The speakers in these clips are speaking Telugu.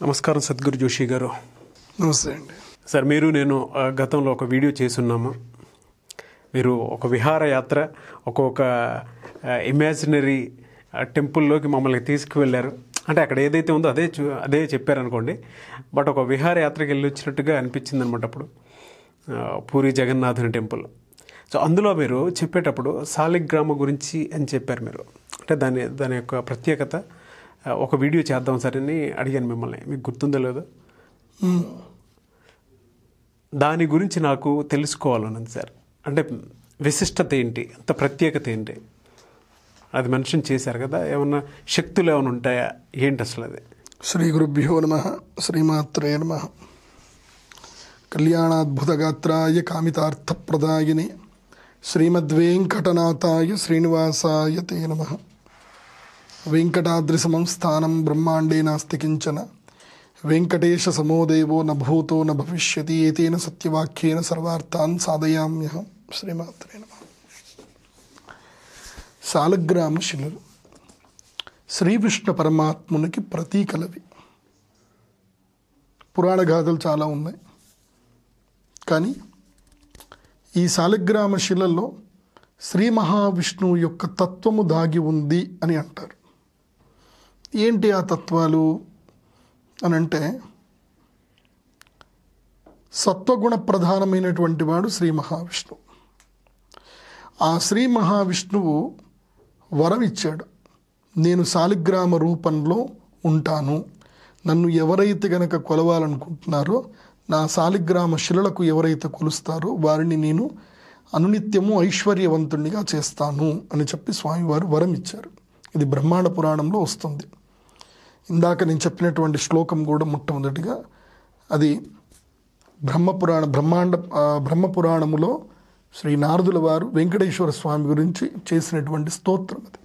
నమస్కారం సద్గురు జోషి గారు నమస్తే అండి సార్ మీరు నేను ఆ, గతంలో ఒక వీడియో చేసున్నాము మీరు ఒక విహారయాత్ర ఒక్కొక్క ఇమాజినరీ టెంపుల్లోకి మమ్మల్ని తీసుకువెళ్ళారు అంటే అక్కడ ఏదైతే ఉందో అదే చూ అదే చెప్పారనుకోండి బట్ ఒక విహారయాత్రకి వెళ్ళి వచ్చినట్టుగా అనిపించింది అనమాట అప్పుడు ఆ, పూరి జగన్నాథుని టెంపుల్ సో అందులో మీరు చెప్పేటప్పుడు సాలిగ్రామ గురించి అని చెప్పారు మీరు అంటే దాని దాని యొక్క ప్రత్యేకత ఆ, ఒక వీడియో చేద్దాం సార్ అని అడిగాను మిమ్మల్ని మీకు గుర్తుందో లేదో దాని గురించి నాకు తెలుసుకోవాలన్నది సార్ అంటే విశిష్టత ఏంటి అంత ప్రత్యేకత ఏంటి అది మెన్షన్ చేశారు కదా ఏమన్నా శక్తులు ఏమైనా ఉంటాయా ఏంటి అసలు అది శ్రీ గురుభ్యో నమ శ్రీమాత్రే నమ కళ్యాణాద్భుతగాత్రాయ కామితార్థప్రదాయిని శ్రీమద్వేంకటనాథాయ శ్రీనివాసాయ తే నమ వెంకటాద్రిసమం స్థానం బ్రహ్మాండే నాస్తి కించన వెంకటేశ సమోదేవో న భూతో న భవిష్యతి ఏతేన సత్యవాక్యేన సర్వార్థాన్ సాధయామ్యహం శ్రీమాత్రే నమ సాలగ్రామ శిలలు శ్రీ విష్ణు పరమాత్మునికి ప్రతీకలవి పురాణ గాథలు చాలా ఉన్నాయి కానీ ఈ శాలిగ్రామ శిలలో శ్రీ మహావిష్ణువు యొక్క తత్వము దాగి ఉంది అని అంటారు ఏంటి ఆ తత్వాలు అని అంటే సత్వగుణ ప్రధానమైనటువంటి వాడు శ్రీ మహావిష్ణువు ఆ శ్రీ మహావిష్ణువు వరం ఇచ్చాడు నేను శాలిగ్రామ రూపంలో ఉంటాను నన్ను ఎవరైతే గనక కొలవాలనుకుంటున్నారో నా శాలిగ్రామ శిలలకు ఎవరైతే కొలుస్తారో వారిని నేను అనునిత్యము ఐశ్వర్యవంతునిగా చేస్తాను అని చెప్పి స్వామివారు వరం ఇచ్చారు ఇది బ్రహ్మాండ పురాణంలో వస్తుంది ఇందాక నేను చెప్పినటువంటి శ్లోకం కూడా మొట్టమొదటిగా అది బ్రహ్మపురాణ బ్రహ్మాండ ఆ, బ్రహ్మపురాణములో శ్రీ నారదుల వారు వెంకటేశ్వర స్వామి గురించి చేసినటువంటి స్తోత్రం అది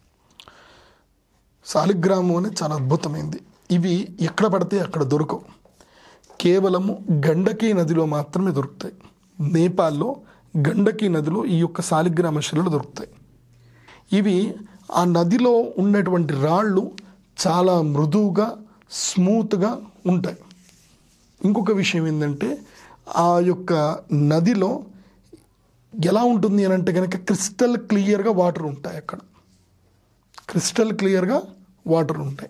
శాలిగ్రామం అనేది చాలా అద్భుతమైంది ఇవి ఎక్కడ పడితే అక్కడ దొరకవు కేవలము గండకీ నదిలో మాత్రమే దొరుకుతాయి నేపాల్లో గండకీ నదిలో ఈ యొక్క శాలిగ్రామ శిలలు దొరుకుతాయి ఇవి ఆ నదిలో ఉన్నటువంటి రాళ్ళు చాలా మృదువుగా స్మూత్గా ఉంటాయి ఇంకొక విషయం ఏంటంటే ఆ యొక్క నదిలో ఎలా ఉంటుంది అని అంటే కనుక క్రిస్టల్ క్లియర్గా వాటర్ ఉంటాయి అక్కడ క్రిస్టల్ క్లియర్గా వాటర్ ఉంటాయి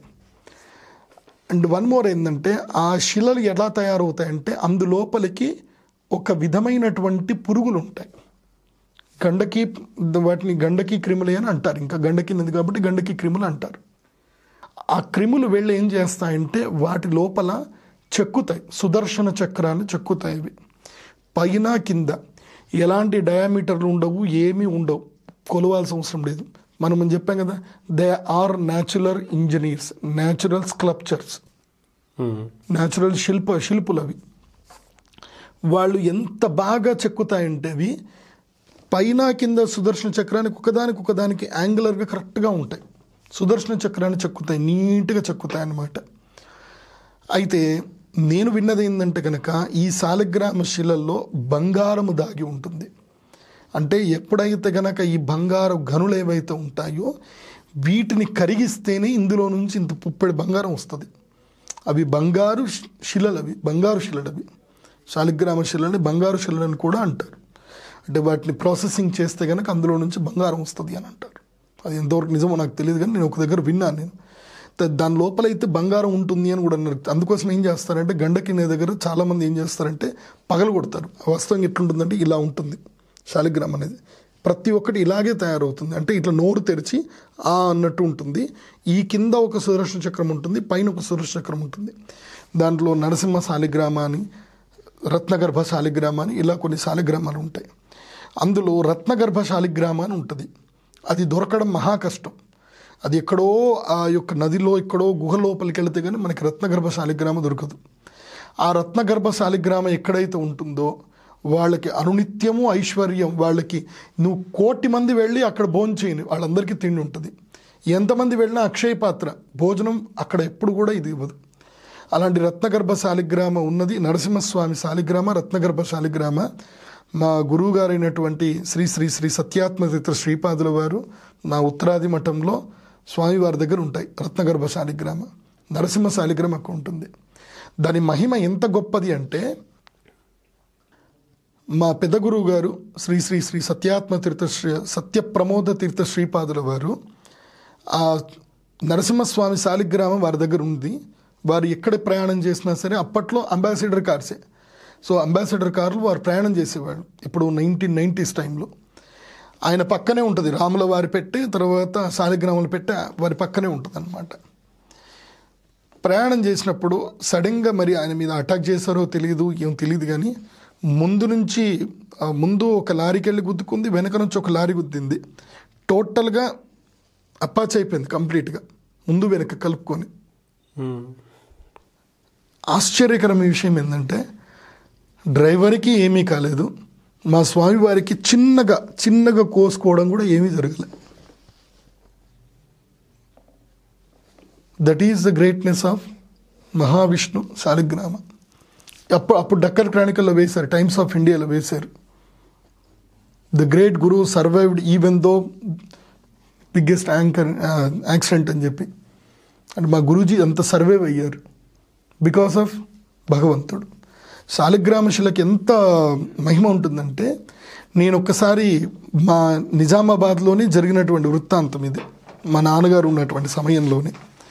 అండ్ వన్ మోర్ ఏంటంటే ఆ శిలలు ఎలా తయారవుతాయంటే అందులోపలికి ఒక విధమైనటువంటి పురుగులు ఉంటాయి గండకి వాటిని గండకి క్రిములు అని అంటారు ఇంకా గండకి నది కాబట్టి గండకి క్రిములు అంటారు ఆ క్రిములు వెళ్ళి ఏం చేస్తాయంటే వాటి లోపల చెక్కుతాయి సుదర్శన చక్రాలు చెక్కుతాయి ఇవి పైన కింద ఎలాంటి డయామీటర్లు ఉండవు ఏమీ ఉండవు కొలవాల్సిన అవసరం లేదు మనం మనం చెప్పాం కదా they are natural engineers natural sculptures natural శిల్ప శిల్పులు అవి వాళ్ళు ఎంత బాగా చెక్కుతాయంటే అవి పైన కింద సుదర్శన చక్రానికి ఒకదానికి ఒకదానికి యాంగులర్గా కరెక్ట్గా ఉంటాయి సుదర్శన చక్రాన్ని చెక్కుతాయి నీట్గా చెక్కుతాయి అన్నమాట అయితే నేను విన్నది ఏంటంటే కనుక ఈ శాలిగ్రామ శిలల్లో బంగారము దాగి ఉంటుంది అంటే ఎప్పుడైతే గనక ఈ బంగారు గనులు ఏవైతే ఉంటాయో వీటిని కరిగిస్తేనే ఇందులో నుంచి ఇంత పుప్పడి బంగారం వస్తుంది అవి బంగారు శి- శిలలు అవి బంగారు శిలలు అవి శాలిగ్రామ శిలని బంగారు శిలని కూడా అంటారు అంటే వాటిని ప్రాసెసింగ్ చేస్తే కనుక అందులో నుంచి బంగారం వస్తుంది అని అంటారు అది ఎంతవరకు నిజమో నాకు తెలియదు కానీ నేను ఒక దగ్గర విన్నాను నేను ద- దాని లోపల అయితే బంగారం ఉంటుంది అని కూడా అన్నారు అందుకోసం ఏం చేస్తారంటే గండకి నే దగ్గర చాలామంది ఏం చేస్తారంటే పగలు కొడతారు ఆ వాస్తవం ఎట్లుంటుందంటే ఇలా ఉంటుంది శాలిగ్రామ్ అనేది ప్రతి ఒక్కటి ఇలాగే తయారవుతుంది అంటే ఇట్లా నోరు తెరిచి ఆ అన్నట్టు ఉంటుంది ఈ కింద ఒక సుదర్శన చక్రం ఉంటుంది పైన ఒక సుదర్శన చక్రం ఉంటుంది దాంట్లో నరసింహ శాలిగ్రామ అని రత్నగర్భ శాలిగ్రామ అని ఇలా కొన్ని శాలిగ్రామాలు ఉంటాయి అందులో రత్నగర్భ శాలిగ్రామ అని ఉంటుంది అది దొరకడం మహా కష్టం అది ఎక్కడో ఆ యొక్క నదిలో ఎక్కడో గుహ లోపలికి వెళితే కానీ మనకి రత్నగర్భ శాలిగ్రామ దొరకదు ఆ రత్నగర్భ శాలిగ్రామ ఎక్కడైతే ఉంటుందో వాళ్ళకి అనునిత్యము ఐశ్వర్యం వాళ్ళకి నువ్వు కోటి మంది వెళ్ళి అక్కడ భోజనం చేయని వాళ్ళందరికీ తిండి ఉంటుంది ఎంతమంది వెళ్ళినా అక్షయ పాత్ర భోజనం అక్కడ ఎప్పుడు కూడా ఇది ఇవ్వదు అలాంటి రత్నగర్భ శాలిగ్రామ ఉన్నది నరసింహస్వామి శాలిగ్రామ రత్నగర్భ శాలిగ్రామ మా గురువు గారైనటువంటి శ్రీ శ్రీ శ్రీ సత్యాత్మతీర్థ శ్రీపాదుల వారు నా ఉత్తరాది మఠంలో స్వామివారి దగ్గర ఉంటాయి రత్నగర్భ శాలిగ్రామ నరసింహ శాలిగ్రామ అక్కడ ఉంటుంది దాని మహిమ ఎంత గొప్పది అంటే మా పెద్ద గురువు గారు శ్రీ శ్రీ శ్రీ సత్యాత్మ తీర్థ శ్రీ సత్య ప్రమోద తీర్థ శ్రీపాదుల వారు ఆ నరసింహస్వామి శాలిగ్రామం వారి దగ్గర ఉంది వారు ఎక్కడ ప్రయాణం చేసినా సరే అప్పట్లో అంబాసిడర్ కార్సే సో అంబాసిడర్ కార్లు వారు ప్రయాణం చేసేవాడు ఇప్పుడు నైన్టీన్ నైంటీస్ టైంలో ఆయన పక్కనే ఉంటుంది రాముల వారి పెట్టే తర్వాత శాలిగ్రాములు పెట్టే వారి పక్కనే ఉంటుంది అనమాట ప్రయాణం చేసినప్పుడు సడన్గా మరి ఆయన మీద అటాక్ చేశారో తెలియదు ఏం తెలియదు కానీ ముందు నుంచి ఆ ముందు ఒక లారీకి వెళ్ళి గుద్దుకుంది వెనక నుంచి ఒక లారీ గుద్దింది టోటల్గా అప్పాచ్ అయిపోయింది కంప్లీట్గా ముందు వెనక కలుపుకొని ఉమ్. ఆశ్చర్యకరమైన విషయం ఏంటంటే డ్రైవర్కి ఏమీ కాలేదు మా స్వామివారికి చిన్నగా చిన్నగా కోసుకోవడం కూడా ఏమీ జరగలేదు that is the greatness of Mahavishnu శాలిగ్రామ అప్పుడు అప్పుడు డక్కర్ క్రానికల్లో వేశారు టైమ్స్ ఆఫ్ ఇండియాలో వేశారు the great guru survived even though biggest anchor accident అని చెప్పి అంటే మా గురూజీ అంత సర్వైవ్ అయ్యారు బికాస్ ఆఫ్ భగవంతుడు శాలిగ్రామ శిలకి ఎంత మహిమ ఉంటుందంటే నేను ఒక్కసారి మా నిజామాబాద్లోనే జరిగినటువంటి వృత్తాంతం ఇది మా నాన్నగారు ఉన్నటువంటి సమయంలోనే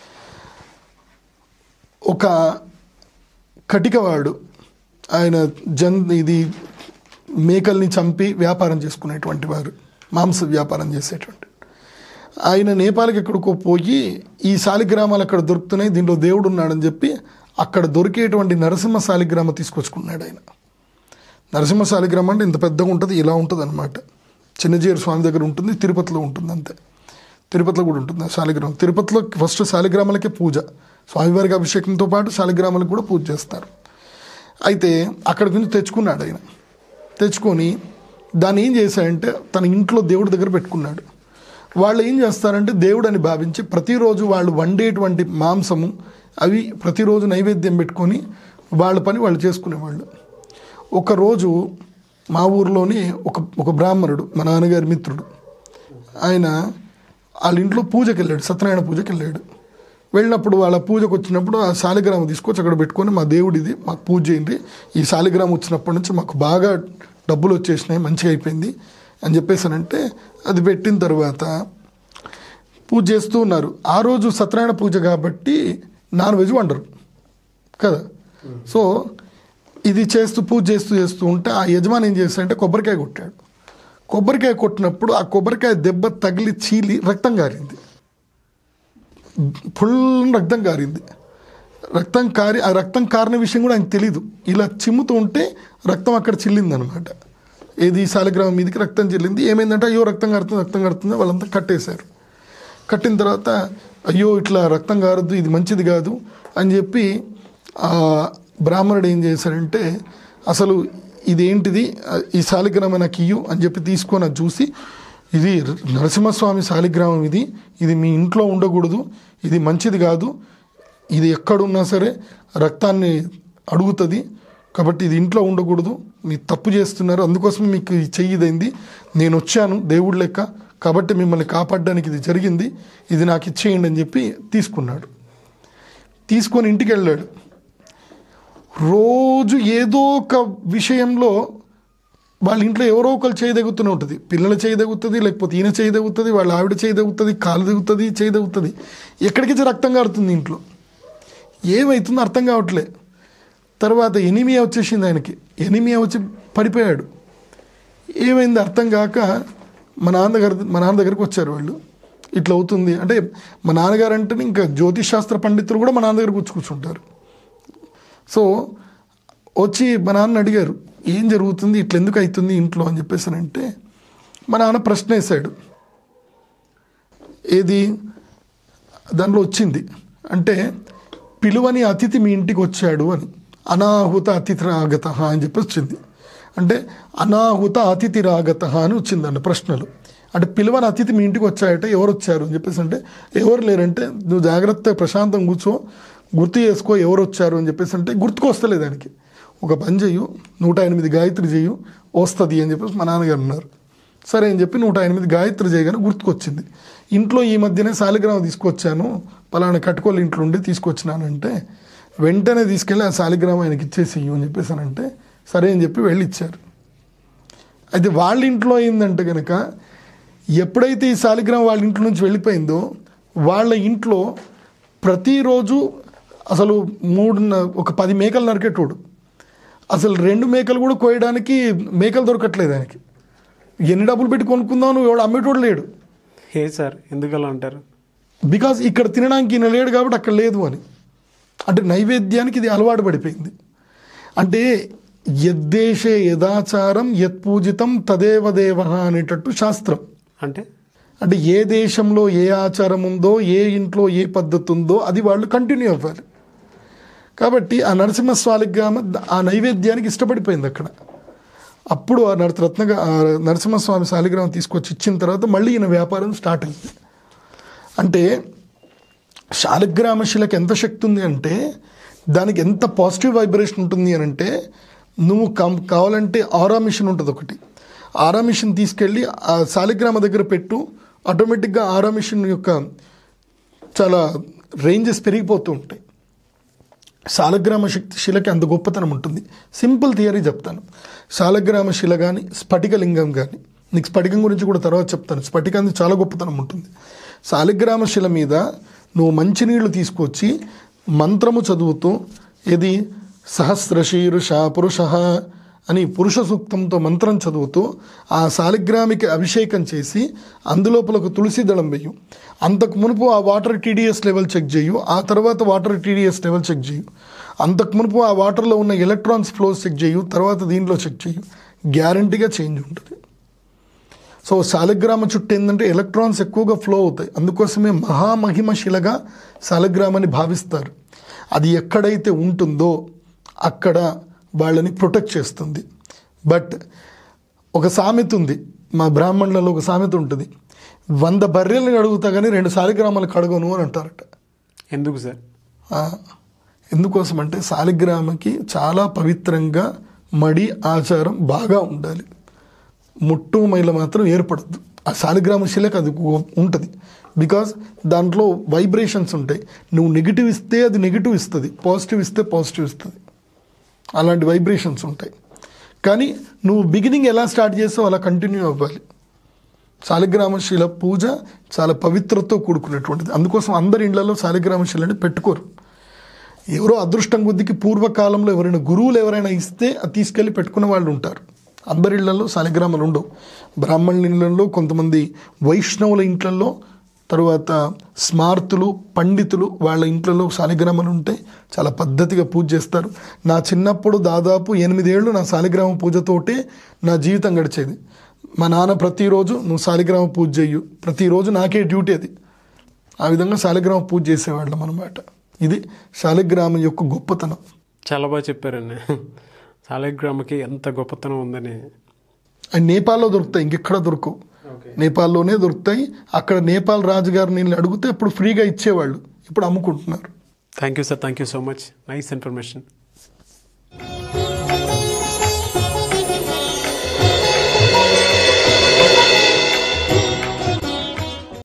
ఒక కటికవాడు ఆయన జన్ ఇది మేకల్ని చంపి వ్యాపారం చేసుకునేటువంటి వారు మాంస వ్యాపారం చేసేటువంటి ఆయన నేపాల్కి ఎక్కడికో పోయి ఈ శాలిగ్రామాలు అక్కడ దొరుకుతున్నాయి దీంట్లో దేవుడు ఉన్నాడని చెప్పి అక్కడ దొరికేటువంటి నరసింహ శాలిగ్రామ తీసుకొచ్చుకున్నాడు ఆయన నరసింహ శాలిగ్రామం అంటే ఇంత పెద్దగా ఉంటుంది ఇలా ఉంటుంది అనమాట చిన్నజీరు స్వామి దగ్గర ఉంటుంది తిరుపతిలో ఉంటుంది అంతే తిరుపతిలో కూడా ఉంటుంది ఆ శాలిగ్రామం తిరుపతిలో ఫస్ట్ శాలిగ్రామాలకే పూజ స్వామివారికి అభిషేకంతో పాటు శాలిగ్రామాలకు కూడా పూజ చేస్తారు అయితే అక్కడి నుంచి తెచ్చుకున్నాడు ఆయన తెచ్చుకొని దాన్ని ఏం చేశాడంటే తన ఇంట్లో దేవుడి దగ్గర పెట్టుకున్నాడు వాళ్ళు ఏం చేస్తారంటే దేవుడు అని భావించి ప్రతిరోజు వాళ్ళు వండేటువంటి మాంసము అవి ప్రతిరోజు నైవేద్యం పెట్టుకొని వాళ్ళ పని వాళ్ళు చేసుకునేవాళ్ళు ఒకరోజు మా ఊర్లోని ఒక ఒక బ్రాహ్మణుడు మా నాన్నగారి మిత్రుడు ఆయన వాళ్ళ ఇంట్లో పూజకి వెళ్ళాడు సత్యనారాయణ పూజకి వెళ్ళాడు వెళ్ళినప్పుడు వాళ్ళ పూజకు వచ్చినప్పుడు ఆ శాలిగ్రామం తీసుకొచ్చి అక్కడ పెట్టుకొని మా దేవుడిది మాకు పూజ చేయండి ఈ శాలిగ్రామం వచ్చినప్పటి నుంచి మాకు బాగా డబ్బులు వచ్చేసినాయి మంచిగా అయిపోయింది అని చెప్పేసానంటే అది పెట్టిన తర్వాత పూజ చేస్తూ ఉన్నారు ఆ రోజు సత్యనారాయణ పూజ కాబట్టి నాన్ వెజ్ వండరు కదా సో ఇది చేస్తూ పూజ చేస్తూ చేస్తూ ఉంటే ఆ యజమాని ఏం చేశాడంటే కొబ్బరికాయ కొట్టాడు కొబ్బరికాయ కొట్టినప్పుడు ఆ కొబ్బరికాయ దెబ్బ తగిలి చీలి రక్తం కారింది ఫుల్ రక్తం కారింది రక్తం కారి ఆ రక్తం కారిన విషయం కూడా ఆయనకు తెలీదు ఇలా చిమ్ముతూ ఉంటే రక్తం అక్కడ చిల్లింది అనమాట ఏది శాలిగ్రామం మీదకి రక్తం చెల్లింది ఏమైందంటే అయ్యో రక్తం కారుతుంది రక్తం కారుతుంది వాళ్ళంతా కట్టేశారు కట్టిన తర్వాత అయ్యో ఇట్లా రక్తం కారద్దు ఇది మంచిది కాదు అని చెప్పి ఆ బ్రాహ్మణుడు ఏం చేశాడంటే అసలు ఇదేంటిది ఈ శాలిగ్రామం నాకు ఇయ్యు అని చెప్పి తీసుకొని అది చూసి ఇది నరసింహస్వామి శాలిగ్రామం ఇది ఇది మీ ఇంట్లో ఉండకూడదు ఇది మంచిది కాదు ఇది ఎక్కడున్నా సరే రక్తాన్ని అడుగుతుంది కాబట్టి ఇది ఇంట్లో ఉండకూడదు మీరు తప్పు చేస్తున్నారు అందుకోసం మీకు ఈ చెయ్యిదైంది నేను వచ్చాను దేవుడి లెక్క కాబట్టి మిమ్మల్ని కాపాడడానికి ఇది జరిగింది ఇది నాకు ఇచ్చేయండి అని చెప్పి తీసుకున్నాడు తీసుకొని ఇంటికి వెళ్ళాడు రోజు ఏదో ఒక విషయంలో వాళ్ళ ఇంట్లో ఎవరో ఒకరు చేయదగుతూనే ఉంటుంది పిల్లలు చేయదగుతుంది లేకపోతే ఈయన చేయదగుతుంది వాళ్ళ ఆవిడ చేయదగుతుంది కాలు దిగుతుంది చేయదగుతుంది ఎక్కడికి రక్తం కారుతుంది ఇంట్లో ఏమవుతుందో అర్థం కావట్లే తర్వాత ఎనిమియా వచ్చేసింది ఆయనకి ఎనిమియా వచ్చి పడిపోయాడు ఏమైంది అర్థం కాక మా నాన్న దగ్గర మా నాన్న దగ్గరికి వచ్చారు వాళ్ళు ఇట్లా అవుతుంది అంటే మా నాన్నగారు అంటే ఇంకా జ్యోతిష్ శాస్త్ర పండితులు కూడా మా నాన్న దగ్గర కూర్చు కూర్చుంటారు సో వచ్చి మా నాన్న అడిగారు ఏం జరుగుతుంది ఇట్లా ఎందుకు అవుతుంది ఇంట్లో అని చెప్పేసి అంటే మా నాన్న ప్రశ్న వేశాడు ఏది దానిలో వచ్చింది అంటే పిలువని అతిథి మీ ఇంటికి వచ్చాడు అని అనాహుత అతిథి రాగత అని చెప్పి వచ్చింది అంటే అనాహుత అతిథి రాగత అని వచ్చిందండి ప్రశ్నలు అంటే పిలువని అతిథి మీ ఇంటికి వచ్చాయట ఎవరు వచ్చారు అని చెప్పేసి అంటే ఎవరు లేరంటే నువ్వు జాగ్రత్తగా ప్రశాంతంగా కూర్చో గుర్తు చేసుకో ఎవరు వచ్చారు అని చెప్పేసి అంటే గుర్తుకొస్తలేదు దానికి ఒక పని చెయ్యు నూట ఎనిమిది గాయత్రి చెయ్యు వస్తుంది అని చెప్పేసి మా నాన్నగారు అన్నారు సరే అని చెప్పి నూట ఎనిమిది గాయత్రి చేయగానే గుర్తుకొచ్చింది ఇంట్లో ఈ మధ్యనే శాలిగ్రామం తీసుకొచ్చాను పలానా కట్టుకోలు ఇంట్లో ఉండి తీసుకొచ్చినానంటే వెంటనే తీసుకెళ్ళి ఆ శాలిగ్రామం ఆయనకి ఇచ్చేసి ఇయ్యు అని చెప్పేసానంటే సరే అని చెప్పి వెళ్ళి ఇచ్చారు అయితే వాళ్ళ ఇంట్లో ఏంటంటే కనుక ఎప్పుడైతే ఈ శాలిగ్రామం వాళ్ళ ఇంట్లో నుంచి వెళ్ళిపోయిందో వాళ్ళ ఇంట్లో ప్రతిరోజు అసలు మూడు ఒక పది మేకలు నరికేటోడు అసలు రెండు మేకలు కూడా కోయడానికి మేకలు దొరకట్లేదు ఆయనకి ఎన్ని డబ్బులు పెట్టి కొనుక్కుందాం నువ్వు ఎవడు అమ్మేటోడు లేడు ఏ సార్ ఎందుకు అలా అంటారు బికాజ్ ఇక్కడ తినడానికి ఈయన లేడు కాబట్టి అక్కడ లేదు అని అంటే నైవేద్యానికి ఇది అలవాటు పడిపోయింది అంటే యద్దేశే యదాచారం యత్పూజితం తదేవ దేవ అనేటట్టు శాస్త్రం అంటే అంటే ఏ దేశంలో ఏ ఆచారం ఉందో ఏ ఇంట్లో ఏ పద్ధతి ఉందో అది వాళ్ళు కంటిన్యూ అవ్వాలి కాబట్టి ఆ నరసింహస్వామికి ఆ నైవేద్యానికి ఇష్టపడిపోయింది అక్కడ అప్పుడు ఆ నర రత్నగా ఆ నరసింహస్వామి శాలిగ్రామం తీసుకొచ్చి ఇచ్చిన తర్వాత మళ్ళీ ఈయన వ్యాపారం స్టార్ట్ అయింది అంటే శాలిగ్రామ శిలకు ఎంత శక్తి ఉంది అంటే దానికి ఎంత పాజిటివ్ వైబ్రేషన్ ఉంటుంది అని అంటే నువ్వు కం కావాలంటే ఆరా మిషన్ ఉంటుంది ఒకటి ఆరా మిషన్ తీసుకెళ్ళి ఆ శాలిగ్రామ దగ్గర పెట్టు ఆటోమేటిక్గా ఆరా మిషన్ యొక్క చాలా రేంజెస్ పెరిగిపోతూ ఉంటాయి శాలగ్రామ శక్తి శిలకి అంత గొప్పతనం ఉంటుంది సింపుల్ థియరీ చెప్తాను శాలగ్రామ శిల కానీ స్ఫటికలింగం కానీ నీకు స్ఫటికం గురించి కూడా తర్వాత చెప్తాను స్ఫటికానికి చాలా గొప్పతనం ఉంటుంది శాలిగ్రామ శిల మీద నువ్వు మంచినీళ్లు తీసుకొచ్చి మంత్రము చదువుతూ ఇది సహస్రశీరుష పురుష అని పురుష సూక్తంతో మంత్రం చదువుతూ ఆ శాలిగ్రామికి అభిషేకం చేసి అందులోపల ఒక తులసి దళం వేయు అంతకు మునుపు ఆ వాటర్ టీడీఎస్ లెవెల్ చెక్ చేయు ఆ తర్వాత వాటర్ టీడీఎస్ లెవెల్ చెక్ చేయు అంతకు మునుపు ఆ వాటర్లో ఉన్న ఎలక్ట్రాన్స్ ఫ్లోస్ చెక్ చేయు తర్వాత దీంట్లో చెక్ చేయు గ్యారంటీగా చేంజ్ ఉంటుంది సో శాలిగ్రామ చుట్టూ ఏంటంటే ఎలక్ట్రాన్స్ ఎక్కువగా ఫ్లో అవుతాయి అందుకోసమే మహామహిమ శిలగా శాలిగ్రామాన్ని భావిస్తారు అది ఎక్కడైతే ఉంటుందో అక్కడ వాళ్ళని ప్రొటెక్ట్ చేస్తుంది బట్ ఒక సామెత ఉంది మా బ్రాహ్మణులలో ఒక సామెత ఉంటుంది వంద బర్రెలను అడుగుతా కానీ రెండు శాలిగ్రామాలు కడగను అని అంటారట ఎందుకు సార్ ఆ, ఎందుకోసం అంటే శాలిగ్రామకి చాలా పవిత్రంగా మడి ఆచారం బాగా ఉండాలి ముట్టు మైల మాత్రం ఏర్పడద్దు ఆ శాలిగ్రామ శిలకు అది ఉంటుంది బికాస్ దాంట్లో వైబ్రేషన్స్ ఉంటాయి నువ్వు నెగిటివ్ ఇస్తే అది నెగిటివ్ ఇస్తుంది పాజిటివ్ ఇస్తే పాజిటివ్ ఇస్తుంది అలాంటి వైబ్రేషన్స్ ఉంటాయి కానీ నువ్వు బిగినింగ్ ఎలా స్టార్ట్ చేస్తావు అలా కంటిన్యూ అవ్వాలి శాలిగ్రామ శిల పూజ చాలా పవిత్రతో కూడుకున్నటువంటిది అందుకోసం అందరి ఇళ్లలో శాలిగ్రామ శిలని పెట్టుకోరు ఎవరో అదృష్టం కొద్దికి పూర్వకాలంలో ఎవరైనా గురువులు ఎవరైనా ఇస్తే అది తీసుకెళ్ళి పెట్టుకునే వాళ్ళు ఉంటారు అందరి ఇళ్లలో శాలిగ్రామాలు ఉండవు బ్రాహ్మణుల ఇళ్లలో కొంతమంది వైష్ణవుల ఇంట్లలో తరువాత స్మార్తులు పండితులు వాళ్ళ ఇంట్లలో శాలిగ్రామాలు ఉంటే చాలా పద్ధతిగా పూజ చేస్తారు నా చిన్నప్పుడు దాదాపు ఎనిమిదేళ్ళు నా శాలిగ్రామ పూజతోటే నా జీవితం గడిచేది మా నాన్న ప్రతిరోజు నువ్వు శాలిగ్రామ పూజ చెయ్యు ప్రతిరోజు నాకే డ్యూటీ అది ఆ విధంగా శాలిగ్రామ పూజ చేసేవాళ్ళం అనమాట ఇది శాలిగ్రామం యొక్క గొప్పతనం చాలా బాగా చెప్పారండి శాలిగ్రామకి ఎంత గొప్పతనం ఉందని అవి నేపాల్లో దొరుకుతాయి ఇంకెక్కడ దొరకవు నేపాల్లోనే దొరుకుతాయి అక్కడ నేపాల్ రాజుగారిని వెళ్ళి అడిగితే అప్పుడు ఫ్రీగా ఇచ్చేవాళ్ళు ఇప్పుడు అమ్ముకుంటున్నారు thank you sir thank you so much nice information